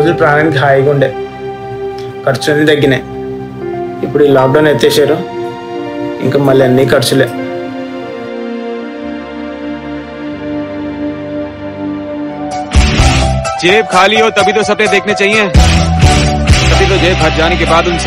రోజులు ప్రాణానికి హాయిగా ఉండే ఖర్చులన్నీ తగ్గినాయి ఇప్పుడు ఈ లాక్డౌన్ ఎత్తేసారు ఇంకా మళ్ళీ అన్నీ ఖర్చులే जेब खाली हो तभी तो सपने देखने चाहिए तभी तो जेब भर जाने के बाद उन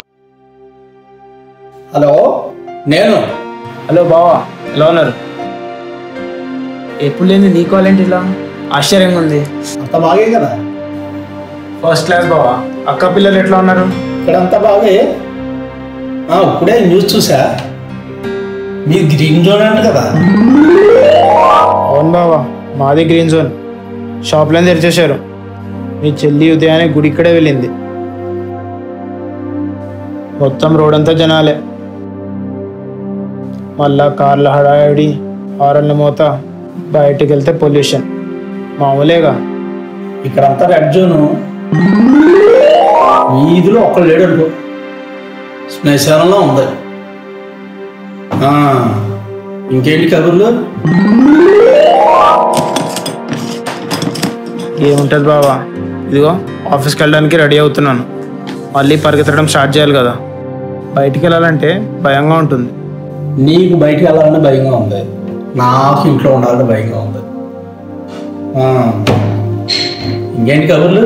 హలో నేను హలో బావా ఎలా ఉన్నారు ఎప్పుడు లేని నీ కాలేంటి ఇలా ఆశ్చర్యంగా ఉంది అంత బాగే కదా ఫస్ట్ క్లాస్ బావా అక్క పిల్లలు ఎట్లా ఉన్నారు ఇక్కడ అంతా బాగే ఆ, ఇప్పుడే న్యూస్ చూసా మీ గ్రీన్ జోన్ అంట కదా అవును బావా మాది గ్రీన్ జోన్ షాప్లను తెరిచేశారు మీ చెల్లి ఉదయాన్నే గుడి ఇక్కడే వెళ్ళింది మొత్తం రోడ్ అంతా జనాలే మళ్ళా కార్ల హడావిడి హారన్ల మూత బయటికి వెళ్తే పొల్యూషన్ మామూలేగా ఇక్కడంతా రెడ్ జోను వీధిలో ఒక్కడు లేడు అనుకో శ్మశానంలో ఉంది ఆ, ఇంకేంటి కబుర్లు ఏముంటుంది బావా ఇదిగో ఆఫీస్కి వెళ్ళడానికి రెడీ అవుతున్నాను మళ్ళీ పరిగెత్తడం స్టార్ట్ చేయాలి కదా బయటికి వెళ్ళాలంటే భయంగా ఉంటుంది నీకు బయటికి వెళ్ళాలని భయంగా ఉంది నాకు ఇంట్లో ఉండాలని భయంగా ఉంది ఆ, ఇంకేంటి కబుర్లు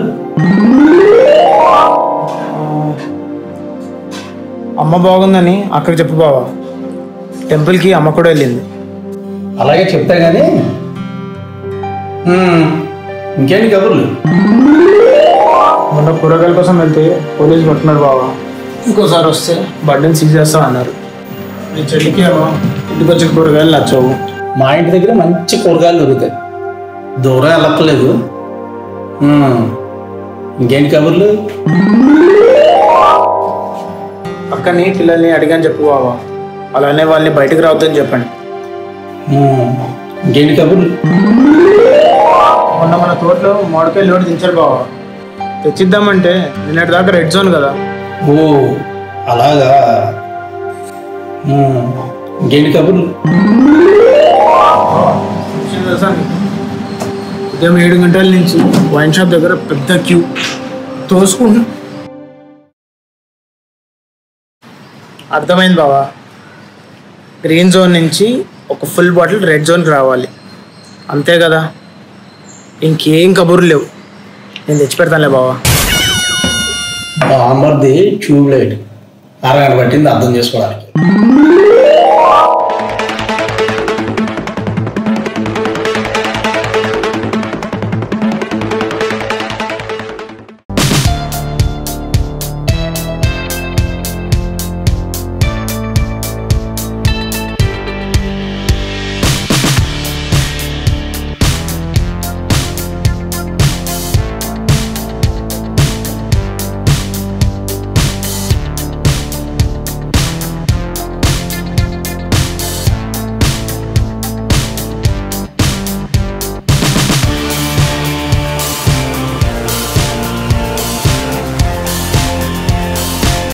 అమ్మ బాగుందని అక్కడికి చెప్పు బావా టెంపుల్కి అమ్మ కూడా వెళ్ళింది అలాగే చెప్తా కానీ ఉమ్, ఇంకేంటి కబుర్లు మొన్న కూరగాయల కోసం వెళ్తే పోలీసు పట్టున్నారు బావా ఇంకోసారి వస్తే బర్డెన్ సీజ్ చేస్తా అన్నారు మీ చెల్లికి ఏమో ఇంటికి వచ్చిన కూరగాయలు నచ్చవు మా ఇంటి దగ్గర మంచి కూరగాయలు దొరుకుతాయి దూరం వెళ్ళక్కర్లేదు ఉమ్, ఇంకేంటి కబుర్లు అక్కని పిల్లల్ని అడిగాని చెప్పు బావా అలానే వాళ్ళని బయటకు రావద్దని చెప్పండి ఉమ్, ఇంకేంటి కబుర్లు మొన్న మన తోటలో మామిడికాయలు లోటు దించారు బావా తెచ్చిద్దామంటే నిన్నటి దాకా రెడ్ జోన్ కదా ఓ అలాగా ఉమ్, ఇంకేంటి కబుర్లు విషయం తెలుసా నీకు? ఉదయం ఏడు గంటల నుంచి వైన్ షాప్ దగ్గర పెద్ద క్యూ తోసుకుంటు అర్థమైంది బావా గ్రీన్ జోన్ నుంచి ఒక ఫుల్ బాటిల్ రెడ్ జోన్కి రావాలి అంతే కదా ఇంకేం కబుర్లు లేవు నేను తెచ్చి పెడతానులే బావా బామ్మర్ది ట్యూబ్ లైట్ అరగంట పట్టింది అర్థం చేసుకోవడానికి